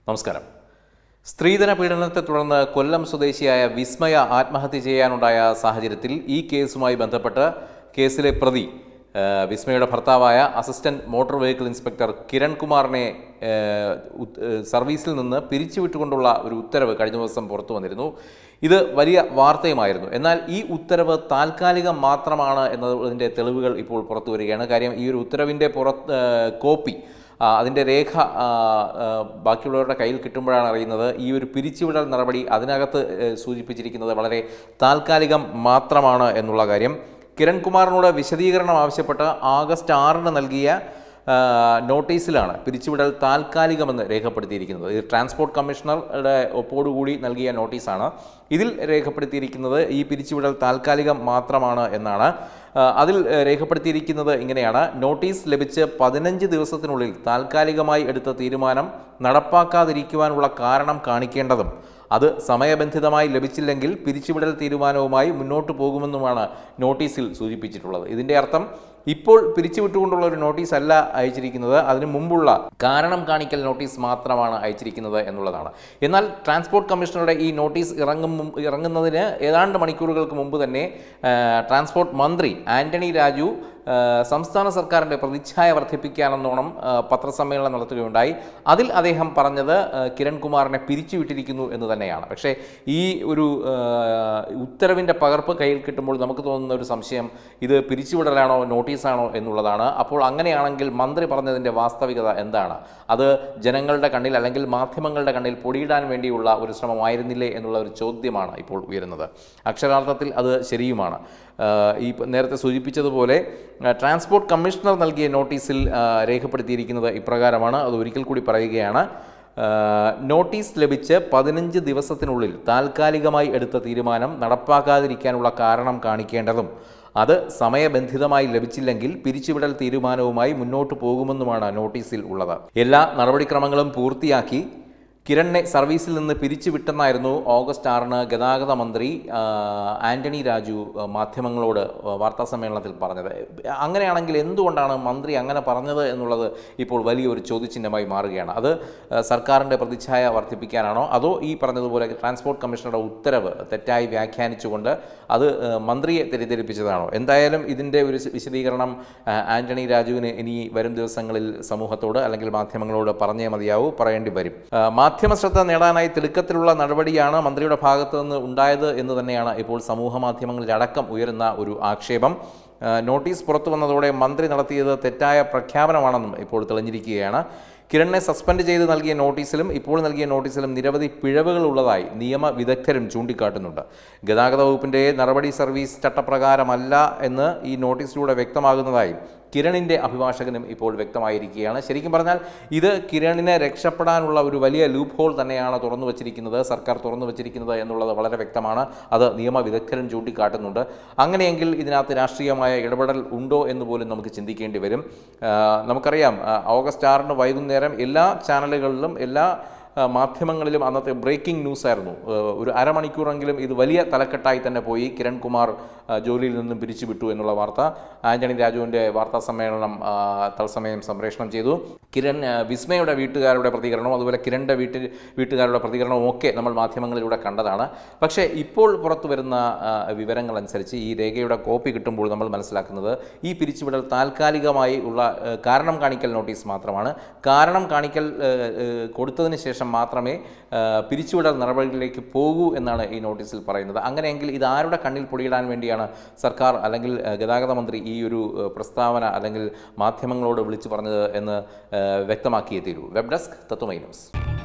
നമസ്കാരം സ്ത്രീധന പീഡനത്തെ തുടർന്ന് കൊല്ലം സ്വദേശിയായ വിസ്മയ ആത്മഹത്യ ചെയ്യാനുണ്ടായ സാഹചര്യത്തിൽ ഈ കേസുമായി ബന്ധപ്പെട്ട് കേസിലെ പ്രതി ആ, വിസ്മയുടെ ഭർത്താവായ assistant motor vehicle inspector Kiran കുമാറിനെ ആ, ഉത്- ആ, സർവീസിൽ നിന്ന് പിരിച്ചുവിട്ടുകൊണ്ടുള്ള ഒരു ഉത്തരവ് കഴിഞ്ഞ ദിവസം പുറത്തു വന്നിരുന്നു ഇത് വലിയ വാർത്തയുമായിരുന്നു എന്നാൽ ഈ ഉത്തരവ് താൽക്കാലികം മാത്രമാണ് എന്നതിൻ്റെ തെളിവുകൾ ഇപ്പോൾ പുറത്തു വരികയാണ് കാര്യം ഈ ഒരു ഉത്തരവിൻ്റെ പുറത്ത് ആ, കോപ്പി ആ, അതിൻ്റെ രേഖ ആ, ആ, ബാക്കിയുള്ളവരുടെ കയ്യിൽ കിട്ടുമ്പോഴാണ് അറിയുന്നത് ഈ ഒരു പിരിച്ചുവിടൽ നടപടി അതിനകത്ത് ഏ, സൂചിപ്പിച്ചിരിക്കുന്നത് വളരെ താൽക്കാലികം മാത്രമാണ് എന്നുള്ള കാര്യം കിരൺകുമാറിനോട് വിശദീകരണം ആവശ്യപ്പെട്ട് ആഗസ്റ്റ് ആറിന് നൽകിയ ആ, നോട്ടീസിലാണ് പിരിച്ചുവിടൽ താൽക്കാലികമെന്ന് രേഖപ്പെടുത്തിയിരിക്കുന്നത് ഇത് ട്രാൻസ്പോർട്ട് കമ്മീഷണറുടെ ഒപ്പോടുകൂടി നൽകിയ നോട്ടീസാണ് ഇതിൽ രേഖപ്പെടുത്തിയിരിക്കുന്നത് ഈ പിരിച്ചുവിടൽ താൽക്കാലികം മാത്രമാണ് എന്നാണ് ആ, അതിൽ ഏ, രേഖപ്പെടുത്തിയിരിക്കുന്നത് ഇങ്ങനെയാണ് നോട്ടീസ് ലഭിച്ച് പതിനഞ്ച് ദിവസത്തിനുള്ളിൽ താൽക്കാലികമായി എടുത്ത തീരുമാനം നടപ്പാക്കാതിരിക്കുവാനുള്ള കാരണം കാണിക്കേണ്ടതും അത് സമയബന്ധിതമായി ലഭിച്ചില്ലെങ്കിൽ പിരിച്ചുവിടൽ തീരുമാനവുമായി മുന്നോട്ട് പോകുമെന്നുമാണ് നോട്ടീസിൽ സൂചിപ്പിച്ചിട്ടുള്ളത് ഇതിൻ്റെ അർത്ഥം ഇപ്പോൾ പിരിച്ചുവിട്ടുകൊണ്ടുള്ള ഒരു നോട്ടീസ് അല്ല അയച്ചിരിക്കുന്നത് അതിനു മുമ്പുള്ള കാരണം കാണിക്കൽ നോട്ടീസ് മാത്രമാണ് അയച്ചിരിക്കുന്നത് എന്നുള്ളതാണ് എന്നാൽ ട്രാൻസ്പോർട്ട് കമ്മീഷണറുടെ ഈ നോട്ടീസ് ഇറങ്ങും മുമ്പ് ഇറങ്ങുന്നതിന് ഏതാണ്ട് മണിക്കൂറുകൾക്ക് മുമ്പ് തന്നെ ആ, ട്രാൻസ്പോർട്ട് മന്ത്രി ആന്റണി രാജു ആ, സംസ്ഥാന സർക്കാരിൻ്റെ പ്രതിച്ഛായ വർദ്ധിപ്പിക്കാനെന്നോണം ആ, പത്രസമ്മേളനം നടത്തുകയുണ്ടായി അതിൽ അദ്ദേഹം പറഞ്ഞത് ആ, കിരൺകുമാറിനെ പിരിച്ചുവിട്ടിരിക്കുന്നു എന്ന് തന്നെയാണ് പക്ഷേ ഈ ഒരു ആ, ഉത്തരവിൻ്റെ പകർപ്പ് കയ്യിൽ കിട്ടുമ്പോൾ നമുക്ക് തോന്നുന്ന ഒരു സംശയം ഇത് പിരിച്ചുവിടലാണോ നോട്ടീസാണോ എന്നുള്ളതാണ് അപ്പോൾ അങ്ങനെയാണെങ്കിൽ മന്ത്രി പറഞ്ഞതിൻ്റെ വാസ്തവികത എന്താണ് അത് ജനങ്ങളുടെ കണ്ണിൽ അല്ലെങ്കിൽ മാധ്യമങ്ങളുടെ കണ്ണിൽ പൊടിയിടാൻ വേണ്ടിയുള്ള ഒരു ശ്രമമായിരുന്നില്ലേ എന്നുള്ള ഒരു ചോദ്യമാണ് ഇപ്പോൾ ഉയരുന്നത് അക്ഷരാർത്ഥത്തിൽ അത് ശരിയുമാണ് ആ, ഈ പ- നേരത്തെ സൂചിപ്പിച്ചതുപോലെ ആ, ട്രാൻസ്പോർട്ട് കമ്മീഷണർ നൽകിയ നോട്ടീസിൽ ആ, രേഖപ്പെടുത്തിയിരിക്കുന്നത് ഇപ്രകാരമാണ് അത് ഒരിക്കൽ കൂടി പറയുകയാണ് ആ, നോട്ടീസ് ലഭിച്ച് പതിനഞ്ച് ദിവസത്തിനുള്ളിൽ താൽക്കാലികമായി എടുത്ത തീരുമാനം നടപ്പാക്കാതിരിക്കാനുള്ള കാരണം കാണിക്കേണ്ടതും അത് സമയബന്ധിതമായി ലഭിച്ചില്ലെങ്കിൽ പിരിച്ചുവിടൽ തീരുമാനവുമായി മുന്നോട്ട് പോകുമെന്നുമാണ് നോട്ടീസിൽ ഉള്ളത് എല്ലാ നടപടിക്രമങ്ങളും പൂർത്തിയാക്കി കിരണിനെ സർവീസിൽ നിന്ന് പിരിച്ചുവിട്ടെന്നായിരുന്നു ഓഗസ്റ്റ് ആറിന് ഗതാഗത മന്ത്രി ആ, ആന്റണി രാജു ആ, മാധ്യമങ്ങളോട് വാർത്താ സമ്മേളനത്തിൽ പറഞ്ഞത് അങ്ങനെയാണെങ്കിൽ എന്തുകൊണ്ടാണ് മന്ത്രി അങ്ങനെ പറഞ്ഞത് എന്നുള്ളത് ഇപ്പോൾ വലിയൊരു ചോദ്യചിഹ്നമായി മാറുകയാണ് അത് ആ, സർക്കാരിൻ്റെ പ്രതിച്ഛായ വർദ്ധിപ്പിക്കാനാണോ അതോ ഈ പറഞ്ഞതുപോലെ ട്രാൻസ്പോർട്ട് കമ്മീഷണറുടെ ഉത്തരവ് തെറ്റായി വ്യാഖ്യാനിച്ചുകൊണ്ട് അത് ആ, മന്ത്രിയെ തെറ്റിദ്ധരിപ്പിച്ചതാണോ എന്തായാലും ഇതിൻ്റെ ഒരു വിശദീകരണം ആ, ആന്റണി രാജുവിന് ഇനി വരും ദിവസങ്ങളിൽ സമൂഹത്തോട് അല്ലെങ്കിൽ മാധ്യമങ്ങളോട് പറഞ്ഞേ മതിയാവൂ പറയേണ്ടി വരും ആ, മാധ്യമ ശ്രദ്ധ നേടാനായി തിടുക്കത്തിലുള്ള നടപടിയാണ് മന്ത്രിയുടെ ഭാഗത്തു നിന്ന് ഉണ്ടായത് എന്ന് തന്നെയാണ് ഇപ്പോൾ സമൂഹ മാധ്യമങ്ങളിലടക്കം ഉയരുന്ന ഒരു ആക്ഷേപം ആ, നോട്ടീസ് പുറത്തു വന്നതോടെ മന്ത്രി നടത്തിയത് തെറ്റായ പ്രഖ്യാപനമാണെന്നും ഇപ്പോൾ തെളിഞ്ഞിരിക്കുകയാണ് കിരണിനെ സസ്പെൻഡ് ചെയ്ത് നൽകിയ നോട്ടീസിലും ഇപ്പോൾ നൽകിയ നോട്ടീസിലും നിരവധി പിഴവുകൾ ഉള്ളതായി നിയമ വിദഗ്ധരും ചൂണ്ടിക്കാട്ടുന്നുണ്ട് ഗതാഗത വകുപ്പിൻ്റെ നടപടി സർവീസ് ചട്ടപ്രകാരമല്ല എന്ന് ഈ നോട്ടീസിലൂടെ വ്യക്തമാകുന്നതായി കിരണിൻ്റെ അഭിഭാഷകനും ഇപ്പോൾ വ്യക്തമായിരിക്കുകയാണ് ശരിക്കും പറഞ്ഞാൽ ഇത് കിരണിനെ രക്ഷപ്പെടാനുള്ള ഒരു വലിയ ലൂപ്പ് ഹോൾ തന്നെയാണ് തുറന്നു വച്ചിരിക്കുന്നത് സർക്കാർ തുറന്നു വച്ചിരിക്കുന്നത് എന്നുള്ളത് വളരെ വ്യക്തമാണ് അത് നിയമ വിദഗ്ധരും ചൂണ്ടിക്കാട്ടുന്നുണ്ട് അങ്ങനെയെങ്കിൽ ഇതിനകത്ത് രാഷ്ട്രീയമായ ഇടപെടൽ ഉണ്ടോ എന്ന് പോലും നമുക്ക് ചിന്തിക്കേണ്ടി വരും ആ, നമുക്കറിയാം ആ, ഓഗസ്റ്റ് ആറിന് വൈകുന്നേരം എല്ലാ ചാനലുകളിലും എല്ലാ ആ, മാധ്യമങ്ങളിലും അന്നത്തെ ബ്രേക്കിംഗ് ന്യൂസ് ആയിരുന്നു ആ, ഒരു അരമണിക്കൂറെങ്കിലും ഇത് വലിയ തലക്കെട്ടായി തന്നെ പോയി കിരൺകുമാർ ആ, ജോലിയിൽ നിന്നും പിരിച്ചുവിട്ടു എന്നുള്ള വാർത്ത ആന്റണി രാജുവിൻ്റെ വാർത്താ സമ്മേളനം ആ, തത്സമയം സംപ്രേഷണം ചെയ്തു കിരൺ ആ, വിസ്മയുടെ വീട്ടുകാരുടെ പ്രതികരണവും അതുപോലെ കിരണിൻ്റെ വീട്ടിൽ വീട്ടുകാരുടെ പ്രതികരണവും ഒക്കെ നമ്മൾ മാധ്യമങ്ങളിലൂടെ കണ്ടതാണ് പക്ഷേ ഇപ്പോൾ പുറത്തു വരുന്ന ആ, വിവരങ്ങൾ അനുസരിച്ച് ഈ രേഖയുടെ കോപ്പി കിട്ടുമ്പോൾ നമ്മൾ മനസ്സിലാക്കുന്നത് ഈ പിരിച്ചുവിടൽ താൽക്കാലികമായി ഉള്ള ആ, കാരണം കാണിക്കൽ നോട്ടീസ് മാത്രമാണ് കാരണം കാണിക്കൽ ആ, ആ, കൊടുത്തതിന് ശേഷം മാത്രമേ ആ, പിരിച്ചുവിടൽ നടപടികളിലേക്ക് പോകൂ എന്നാണ് ഈ നോട്ടീസിൽ പറയുന്നത് അങ്ങനെയെങ്കിൽ ഇത് ആരുടെ കണ്ണിൽ പൊടിയിടാൻ വേണ്ടിയാണ് സർക്കാർ അല്ലെങ്കിൽ ആ, ഗതാഗത മന്ത്രി ഈ ഒരു ആ, പ്രസ്താവന അല്ലെങ്കിൽ മാധ്യമങ്ങളോട് വിളിച്ചു പറഞ്ഞത് എന്ന് ആ, വ്യക്തമാക്കിയേ തീരൂ വെബ് ഡെസ്ക് തത്വമൈ ന്യൂസ്